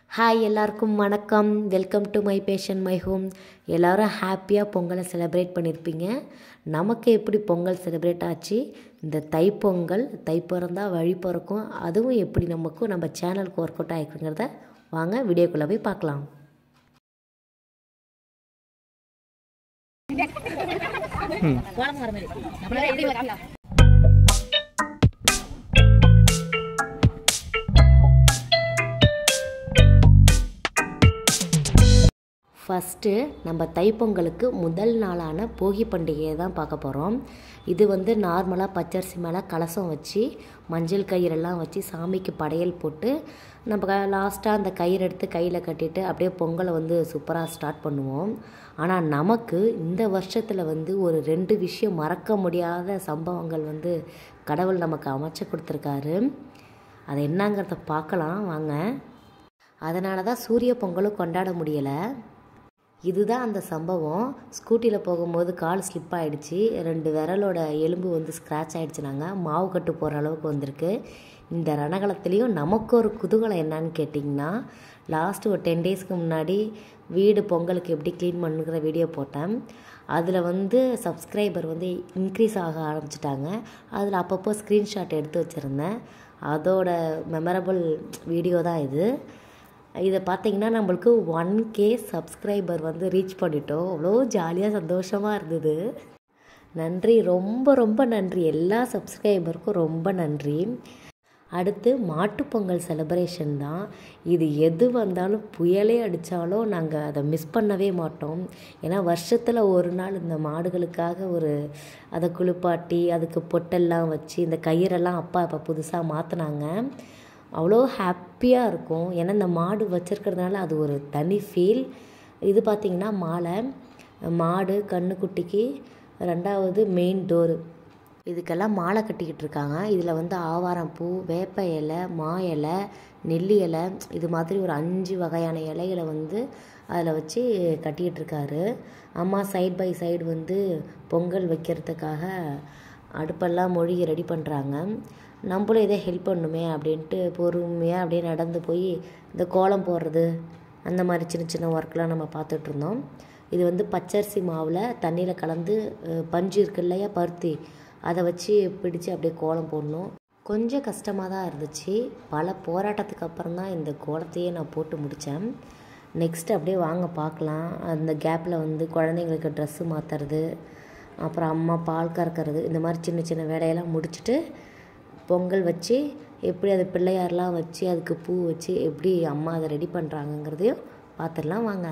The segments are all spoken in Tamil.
ஹாய் எல்லாருக்கும் வணக்கம் welcome to my passion my home எல்லோரும் ஹாப்பியாக பொங்கலை செலிப்ரேட் பண்ணியிருப்பீங்க நமக்கு எப்படி பொங்கல் செலிப்ரேட் ஆச்சு இந்த தைப்பொங்கல் தை பிறந்தா வழி பிறக்கும் அதுவும் எப்படி நமக்கும் நம்ம சேனலுக்கு ஒர்க் அவுட் ஆகிருக்குங்கிறத வாங்க வீடியோக்குள்ளே போய் பார்க்கலாம் ஃபஸ்ட்டு நம்ம தைப்பொங்கலுக்கு முதல் நாளான போகி பண்டிகையை தான் பார்க்க போகிறோம் இது வந்து நார்மலாக பச்சரிசி மேலே கலசம் வச்சு மஞ்சள் கயிறெல்லாம் வச்சு சாமிக்கு படையல் போட்டு நம்ம லாஸ்ட்டாக அந்த கயிறு எடுத்து கையில் கட்டிட்டு அப்படியே பொங்கலை வந்து சூப்பராக ஸ்டார்ட் பண்ணுவோம் ஆனால் நமக்கு இந்த வருஷத்தில் வந்து ஒரு ரெண்டு விஷயம் மறக்க முடியாத சம்பவங்கள் வந்து கடவுள் நமக்கு அமைச்சு கொடுத்துருக்காரு அது என்னங்கிறத பார்க்கலாம் வாங்க அதனால தான் சூரிய பொங்கலும் கொண்டாட முடியலை இதுதான் அந்த சம்பவம் ஸ்கூட்டியில் போகும்போது கால் ஸ்லிப் ஆகிடுச்சு ரெண்டு விரலோட எலும்பு வந்து ஸ்க்ராட்ச் ஆகிடுச்சுனாங்க மாவு கட்டு போகிற அளவுக்கு வந்திருக்கு இந்த ரணகலத்துலேயும் நமக்கு ஒரு குதூகலம் என்னன்னு கேட்டிங்கன்னா லாஸ்ட்டு ஒரு டென் டேஸ்க்கு முன்னாடி வீடு பொங்கலுக்கு எப்படி க்ளீன் பண்ணுங்கிற வீடியோ போட்டேன் அதில் வந்து சப்ஸ்கிரைபர் வந்து இன்க்ரீஸ் ஆக ஆரம்பிச்சிட்டாங்க அதில் அப்பப்போ ஸ்க்ரீன்ஷாட் எடுத்து வச்சுருந்தேன் அதோட மெமரபிள் வீடியோ தான் இது இதை பார்த்தீங்கன்னா நம்மளுக்கு ஒன் கே சப்ஸ்கிரைபர் வந்து ரீச் பண்ணிட்டோம் அவ்வளோ ஜாலியாக சந்தோஷமாக இருந்தது நன்றி ரொம்ப ரொம்ப நன்றி எல்லா சப்ஸ்கிரைபருக்கும் ரொம்ப நன்றி அடுத்து மாட்டுப்பொங்கல் செலிப்ரேஷன் தான் இது எது வந்தாலும் புயலே அடித்தாலும் நாங்கள் அதை மிஸ் பண்ணவே மாட்டோம் ஏன்னா வருஷத்தில் ஒரு நாள் இந்த மாடுகளுக்காக ஒரு அதை குளிப்பாட்டி அதுக்கு பொட்டெல்லாம் வச்சு இந்த கயிறெல்லாம் அப்பா இப்போ புதுசாக மாற்றினாங்க அவ்வளோ ஹாப்பியாக இருக்கும் ஏன்னா இந்த மாடு வச்சுருக்கிறதுனால அது ஒரு தனி ஃபீல் இது பார்த்திங்கன்னா மாலை மாடு கண்ணுக்குட்டிக்கு ரெண்டாவது மெயின் டோரு இதுக்கெல்லாம் மாலை கட்டிக்கிட்டு இருக்காங்க இதில் வந்து ஆவாரம் பூ வேப்ப இலை மா இலை நெல்லி இலை இது மாதிரி ஒரு அஞ்சு வகையான இலைகளை வந்து அதில் வச்சு கட்டிக்கிட்டு இருக்காரு அம்மா சைட் பை சைடு வந்து பொங்கல் வைக்கிறதுக்காக அடுப்பெல்லாம் மொழிகி ரெடி பண்ணுறாங்க நம்மளும் இதை ஹெல்ப் பண்ணுமே அப்படின்ட்டு பொறுமையாக அப்படியே நடந்து போய் இந்த கோலம் போடுறது அந்த மாதிரி சின்ன சின்ன ஒர்க்லாம் நம்ம பார்த்துட்ருந்தோம் இது வந்து பச்சரிசி மாவில் தண்ணியில் கலந்து பஞ்சு இருக்கு இல்லையா பருத்தி அதை வச்சு பிடிச்சு அப்படியே கோலம் போடணும் கொஞ்சம் கஷ்டமாக தான் இருந்துச்சு பல போராட்டத்துக்கு அப்புறம் தான் இந்த கோலத்தையே நான் போட்டு முடித்தேன் நெக்ஸ்ட் அப்படியே வாங்க பார்க்கலாம் அந்த கேப்பில் வந்து குழந்தைங்களுக்கு ட்ரெஸ்ஸு மாற்றுறது அப்புறம் அம்மா பால் கறக்கிறது இந்த மாதிரி சின்ன சின்ன வேலையெல்லாம் முடிச்சுட்டு பொங்கல் வச்சு எப்படி அது பிள்ளையாரெலாம் வச்சு அதுக்கு பூ வச்சு எப்படி அம்மா அதை ரெடி பண்ணுறாங்கங்கிறதையும் பார்த்துடலாம் வாங்க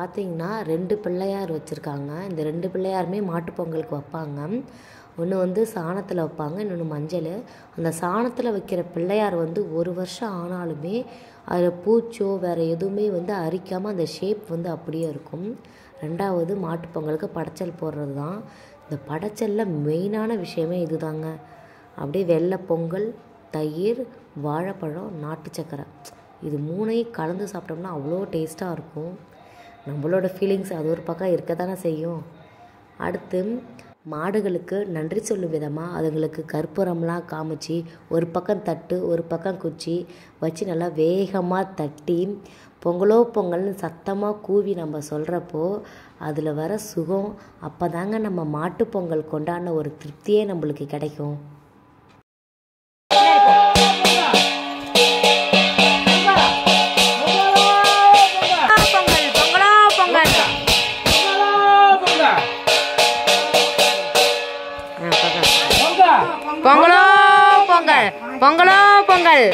பார்த்தீங்கன்னா ரெண்டு பிள்ளையார் வச்சுருக்காங்க இந்த ரெண்டு பிள்ளையாருமே மாட்டுப் பொங்கலுக்கு வைப்பாங்க ஒன்று வந்து சாணத்தில் வைப்பாங்க இன்னொன்று மஞ்சள் அந்த சாணத்தில் வைக்கிற பிள்ளையார் வந்து ஒரு வருஷம் ஆனாலுமே அதில் பூச்சோ வேறு எதுவுமே வந்து அரிக்காமல் அந்த ஷேப் வந்து அப்படியே இருக்கும் ரெண்டாவது மாட்டுப் பொங்கலுக்கு படைச்சல் போடுறது தான் இந்த படைச்சலில் மெயினான விஷயமே இதுதாங்க அப்படியே வெள்ளை பொங்கல் தயிர் வாழைப்பழம் நாட்டு சக்கரை இது மூணையும் கலந்து சாப்பிட்டோம்னா அவ்வளோ டேஸ்ட்டாக இருக்கும் நம்மளோட ஃபீலிங்ஸ் அது ஒரு பக்கம் இருக்க தானே செய்யும் அடுத்து மாடுகளுக்கு நன்றி சொல்லும் விதமாக அதுங்களுக்கு கற்பூரம்லாம் காமிச்சு ஒரு பக்கம் தட்டு ஒரு பக்கம் குச்சி வச்சு நல்லா வேகமாக தட்டி பொங்கலோ பொங்கல்னு சத்தமாக கூவி நம்ம சொல்கிறப்போ அதில் வர சுகம் அப்போ தாங்க நம்ம மாட்டுப் பொங்கல் கொண்டாடின ஒரு திருப்தியே நம்மளுக்கு கிடைக்கும் பொங்கல் பொங்கலோ பொங்கல் ஆ, பக்கம். பொங்கலோ பொங்கல் பொங்கலோ பொங்கல்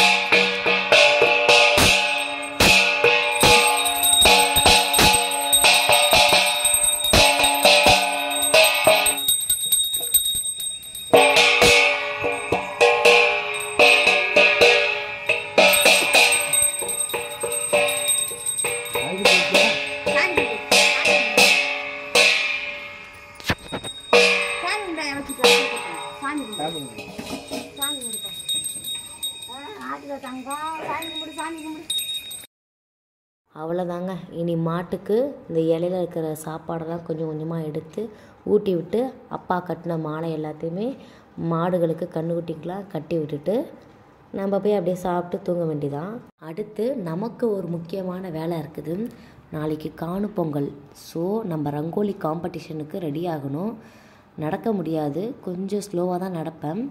அவ்வளோதாங்க இனி மாட்டுக்கு இந்த இலையில இருக்கிற சாப்பாடெல்லாம் கொஞ்சம் கொஞ்சமாக எடுத்து ஊட்டி விட்டு அப்பா கட்டின மாலை எல்லாத்தையுமே மாடுகளுக்கு கண்ணுக்குட்டிக்கெலாம் கட்டி விட்டுட்டு நம்ம போய் அப்படியே சாப்பிட்டு தூங்க வேண்டியதான் அடுத்து நமக்கு ஒரு முக்கியமான வேலை இருக்குது நாளைக்கு காணு பொங்கல் ஸோ நம்ம ரங்கோலி காம்படிஷனுக்கு ரெடி ஆகணும் நடக்க முடியாது கொஞ்சம் ஸ்லோவாக தான் நடப்பேன்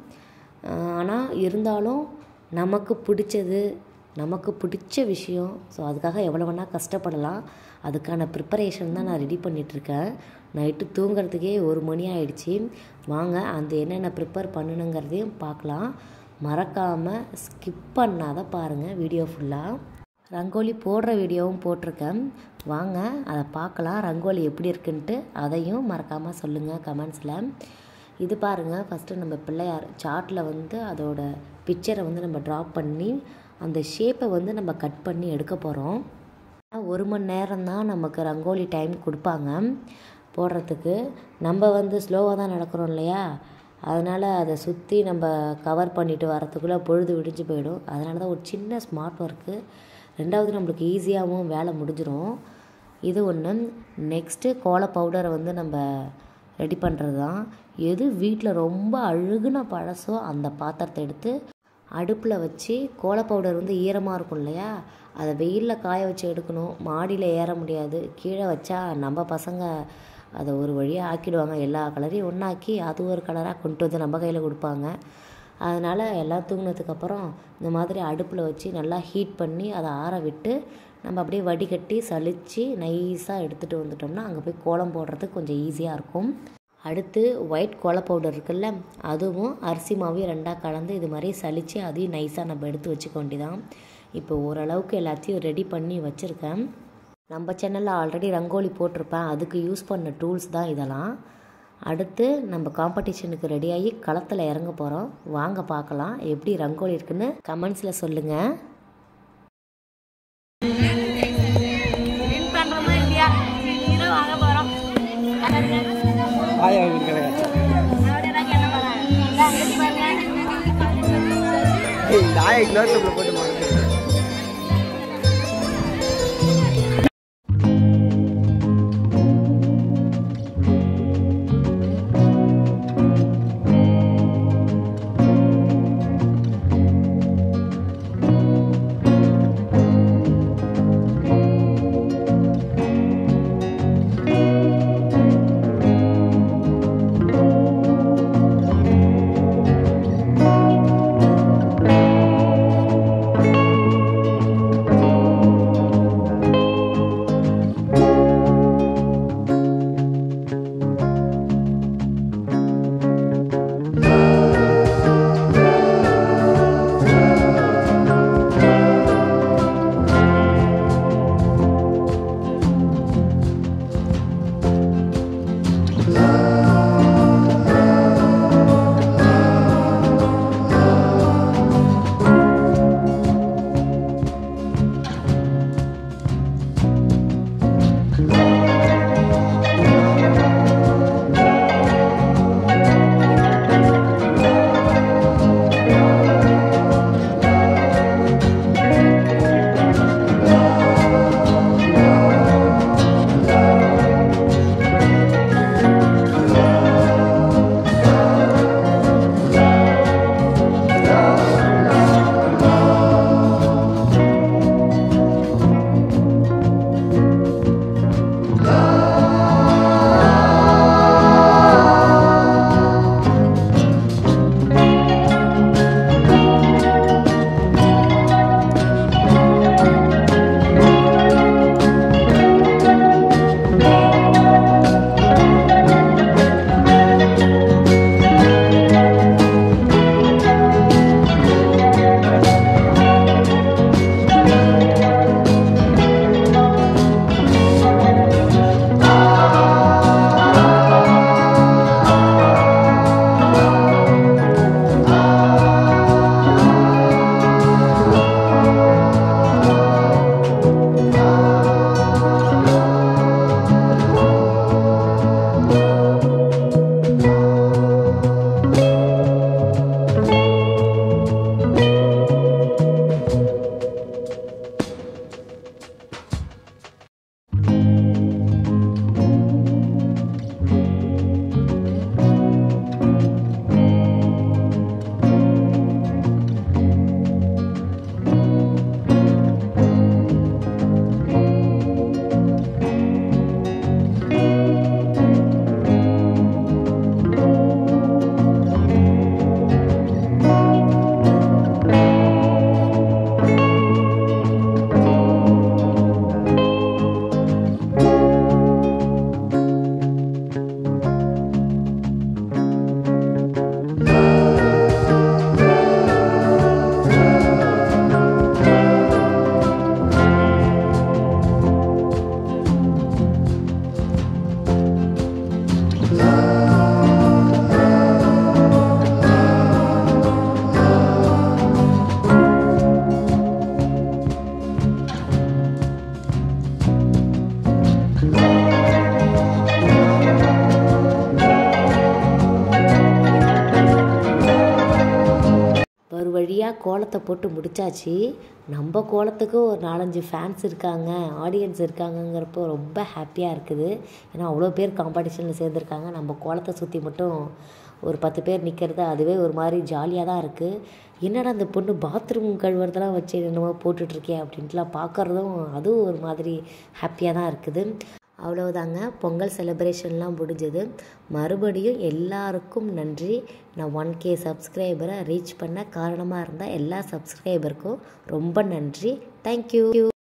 ஆனால் இருந்தாலும் நமக்கு பிடிச்சது நமக்கு பிடிச்ச விஷயம் ஸோ அதுக்காக எவ்வளோ வேணால் கஷ்டப்படலாம் அதுக்கான ப்ரிப்பரேஷன் தான் நான் ரெடி பண்ணிகிட்ருக்கேன் நைட்டு தூங்குறதுக்கே ஒரு மணி ஆயிடுச்சு வாங்க அந்த என்னென்ன ப்ரிப்பேர் பண்ணணுங்கிறதையும் பார்க்கலாம் மறக்காமல் ஸ்கிப் பண்ணாத பாருங்கள் வீடியோ ஃபுல்லாக ரங்கோலி போடுற வீடியோவும் போட்டிருக்கேன் வாங்க அதை பார்க்கலாம் ரங்கோலி எப்படி இருக்குன்ட்டு அதையும் மறக்காமல் சொல்லுங்கள் கமெண்ட்ஸில் இது பாருங்கள் ஃபஸ்ட்டு நம்ம பிள்ளையார் சார்ட்டில் வந்து அதோட பிக்சரை வந்து நம்ம ட்ராப் பண்ணி அந்த ஷேப்பை வந்து நம்ம கட் பண்ணி எடுக்க போகிறோம் ஒரு மணி நேரம் தான் நமக்கு ரங்கோலி டைம் கொடுப்பாங்க போடுறதுக்கு நம்ம வந்து ஸ்லோவாக தான் நடக்கிறோம் இல்லையா அதனால் அதை சுற்றி நம்ம கவர் பண்ணிட்டு வரத்துக்குள்ளே பொழுது விடிஞ்சு போயிடும் அதனால தான் ஒரு சின்ன ஸ்மார்ட் ஒர்க்கு ரெண்டாவது நம்மளுக்கு ஈஸியாகவும் வேலை முடிஞ்சிடும் இது ஒன்று நெக்ஸ்ட்டு கோல பவுடரை வந்து நம்ம ரெடி பண்ணுறது தான் எது வீட்டில் ரொம்ப அழுகுன பழசோ அந்த பாத்திரத்தை எடுத்து அடுப்பில் வச்சு கோல பவுடர் வந்து ஈரமாக இருக்கும் இல்லையா அதை வெயிலில் காய வச்சு எடுக்கணும் மாடியில் ஏற முடியாது கீழே வச்சா நம்ம பசங்க அதை ஒரு வழியாக ஆக்கிடுவாங்க எல்லா கலரையும் ஒன்றாக்கி அது ஒரு கலராக கொண்டு வந்து நம்ம கையில் கொடுப்பாங்க அதனால் எல்லாம் தூங்கினதுக்கப்புறம் இந்த மாதிரி அடுப்பில் வச்சு நல்லா ஹீட் பண்ணி அதை ஆற விட்டு நம்ம அப்படியே வடிகட்டி சலித்து நைஸாக எடுத்துகிட்டு வந்துட்டோம்னா அங்கே போய் கோலம் போடுறதுக்கு கொஞ்சம் ஈஸியாக இருக்கும் அடுத்து ஒயிட் கோல பவுடர் இருக்குல்ல அதுவும் அரிசி மாவையும் ரெண்டாக கலந்து இது மாதிரி சலித்து அதையும் நைஸாக நம்ம எடுத்து வச்சுக்க வேண்டியதான் இப்போ ஓரளவுக்கு எல்லாத்தையும் ரெடி பண்ணி வச்சுருக்கேன் நம்ம சேனலில் ஆல்ரெடி ரங்கோலி போட்டிருப்பேன் அதுக்கு யூஸ் பண்ண டூல்ஸ் தான் இதெல்லாம் அடுத்து நம்ம காம்படிஷனுக்கு ரெடியாகி களத்தில் இறங்க போகிறோம் வாங்க பார்க்கலாம் எப்படி ரங்கோலி இருக்குன்னு கமெண்ட்ஸில் சொல்லுங்கள் வின் பண்றோமா இல்லையா ஹீரோ வாங்க போறோம் ஆயா இருக்கிற இந்த ஆயா க்ளோஸ் போட்டு மாட்டேன் ஆ கோலத்தை போட்டு முடிச்சாச்சு நம்ம கோலத்துக்கு ஒரு நாலஞ்சு ஃபேன்ஸ் இருக்காங்க ஆடியன்ஸ் இருக்காங்கங்கிறப்போ ரொம்ப ஹாப்பியாக இருக்குது ஏன்னா அவ்வளோ பேர் காம்படிஷனில் சேர்ந்துருக்காங்க நம்ம கோலத்தை சுற்றி மட்டும் ஒரு பத்து பேர் நிற்கிறது அதுவே ஒரு மாதிரி ஜாலியாக தான் இருக்குது என்னடா அந்த பொண்ணு பாத்ரூம் கழுவுறதெல்லாம் வச்சு என்னமோ போட்டுட்ருக்கே அப்படின்ட்டுலாம் பார்க்குறதும் அதுவும் ஒரு மாதிரி ஹாப்பியாக தான் இருக்குது அவ்வளவுதாங்க பொங்கல் செலிப்ரேஷன்லாம் முடிஞ்சது மறுபடியும் எல்லாருக்கும் நன்றி நான் ஒன் கே சப்ஸ்கிரைபரை ரீச் பண்ண காரணமாக இருந்த எல்லா சப்ஸ்கிரைபருக்கும் ரொம்ப நன்றி தேங்க்யூ